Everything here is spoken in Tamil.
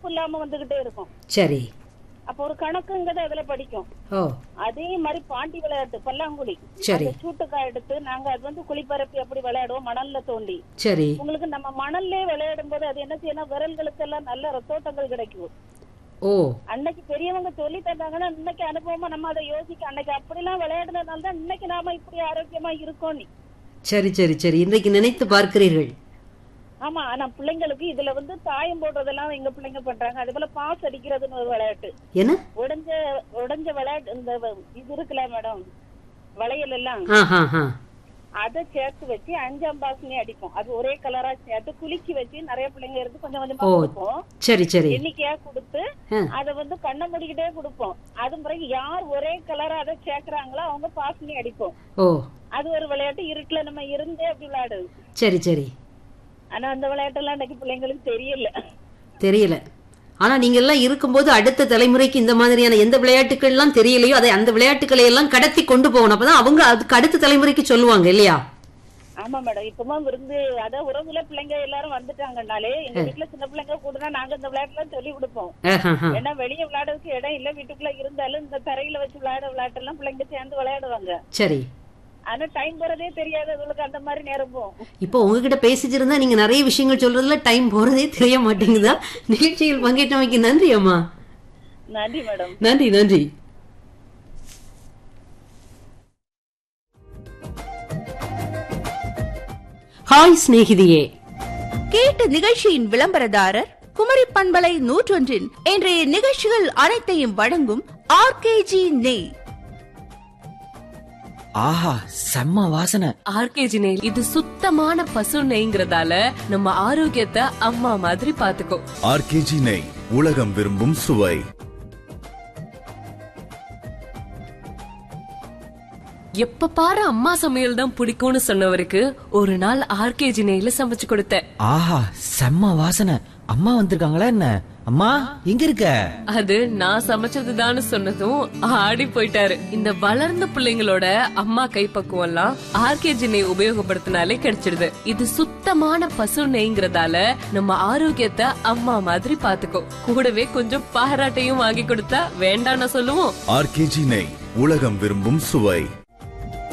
இல்லாம வந்துகிட்டே இருக்கும் சரி அப்ப ஒரு கணக்குங்கிறத அதுல படிக்கும் ஓ அதே மாதிரி பாண்டி விளையாட்டு பல்லாங்குழி சரி. அந்த சூட்டுக்காய் எடுத்து நாங்க அது வந்து குளிப்பரப்பி அப்படி விளையாடுவோம் மணல்ல தோண்டி சரி உங்களுக்கு நம்ம மணல்லே விளையாடும் போது அது என்ன செய்யணும் விரல்களுக்கு எல்லாம் நல்ல ரத்தோட்டங்கள் கிடைக்கும் ஓ அன்னைக்கு பெரியவங்க சொல்லி தந்தாங்கன்னா இன்னைக்கு அனுபவமா நம்ம அதை யோசிக்க அன்னைக்கு அப்படிலாம் விளையாடுனதுனால தான் இன்னைக்கு நாம இப்படி ஆரோக்கியமா இருக்கோம் நீ சரி சரி சரி இன்றைக்கு நினைத்து பார்க்கிறீர்கள் ஆமா ஆனா பிள்ளைங்களுக்கு இதுல வந்து தாயம் போடுறதெல்லாம் எங்க பிள்ளைங்க பண்றாங்க அதே போல பாஸ் அடிக்கிறதுன்னு ஒரு விளையாட்டு என்ன உடைஞ்ச உடைஞ்ச விளையாட்டு இந்த வ- இது இருக்குல்ல மேடம் வளையல் எல்லாம் ஆ ஹா ஹா அதை சேர்த்து வச்சு அஞ்சாம் பாசனி அடிப்போம் அது ஒரே கலரா சேர்த்து குலுக்கி வச்சு நிறைய பிள்ளைங்க இருந்து கொஞ்சம் கொஞ்சமா ஓ. கொடுப்போம் சரி சரி எண்ணிக்கையா கொடுத்து ஆ. அத வந்து கண்ணை மூடிக்கிட்டே கொடுப்போம் அது பிறகு யார் ஒரே கலரா அதை சேர்க்கறாங்களோ அவங்க பாசனி அடிப்போம் ஓ அது ஒரு விளையாட்டு இருட்டுல நம்ம இருந்தே அப்படி விளையாடுது சரி சரி ஆனா அந்த விளையாட்டெல்லாம் இன்னைக்கு பிள்ளைங்களுக்கு தெரியல தெரியல ஆனா நீங்க எல்லாம் இருக்கும்போது அடுத்த தலைமுறைக்கு இந்த மாதிரியான எந்த விளையாட்டுகள் எல்லாம் தெரியலையோ அதை அந்த விளையாட்டுகளை எல்லாம் கடத்தி கொண்டு போகணும் அப்பதான் அவங்க அதுக்கு அடுத்த தலைமுறைக்கு சொல்லுவாங்க இல்லையா ஆமா மேடம் இப்பமா விருந்து அதான் உறவுல பிள்ளைங்க எல்லாரும் வந்துட்டாங்கனாலே எங்க வீட்டுல சின்ன பிள்ளைங்க கூடனா நாங்க இந்த விளையாட்டுல சொல்லி கொடுப்போம் ஆஹாஹா. ஏன்னா வெளியே விளையாடுறதுக்கு இடம் இல்ல வீட்டுக்குள்ள இருந்தாலும் இந்த தரையில வச்சு விளையாட விளையாட்டு எல்லாம் பிள்ளைங்க சேர்ந்து விளையாடுவாங்க சரி ஆனா டைம் போறதே தெரியாது அதுகளுக்கு அந்த மாதிரி நேரம் போகும் இப்போ உங்ககிட்ட பேசிட்டு இருந்தா நீங்க நிறைய விஷயங்கள் சொல்றதுல டைம் போறதே தெரிய மாட்டேங்குதா நிகழ்ச்சியில் பங்கேற்றமைக்கு நன்றி அம்மா நன்றி மேடம் நன்றி நன்றி ஹாய் சிநேகிதியே கேட்ட நிகழ்ச்சியின் விளம்பரதாரர் குமரி பண்பலை நூற்றொன்றின் இன்றைய நிகழ்ச்சிகள் அனைத்தையும் வழங்கும் ஆர்கேஜி நெய் ஆஹா செம்ம வாசனை ஆர்கேஜி நெய் இது சுத்தமான பசு நெய்ங்கிறதால நம்ம ஆரோக்கியத்தை அம்மா மாதிரி பாத்துக்கோ ஆர்கேஜி நெய் உலகம் விரும்பும் சுவை எப்ப பாரு அம்மா சமையல் தான் பிடிக்கும்னு சொன்னவருக்கு ஒரு நாள் ஆர்கேஜி நெய்ல சமைச்சு கொடுத்தேன் ஆஹா செம்ம வாசனை அம்மா வந்திருக்காங்களா என்ன அம்மா எங்க இருக்க அது நான் சமைச்சதுதான்னு சொன்னதும் ஆடி போயிட்டாரு இந்த வளர்ந்த பிள்ளைங்களோட அம்மா கைப்பக்குவம் எல்லாம் ஆர்கேஜி நெய் உபயோகப்படுத்தினாலே கிடைச்சிடுது இது சுத்தமான பசு நெய்ங்கிறதால நம்ம ஆரோக்கியத்தை அம்மா மாதிரி பாத்துக்கோ கூடவே கொஞ்சம் பாராட்டையும் வாங்கி கொடுத்தா வேண்டாம்னு சொல்லுவோம் ஆர்கேஜி நெய் உலகம் விரும்பும் சுவை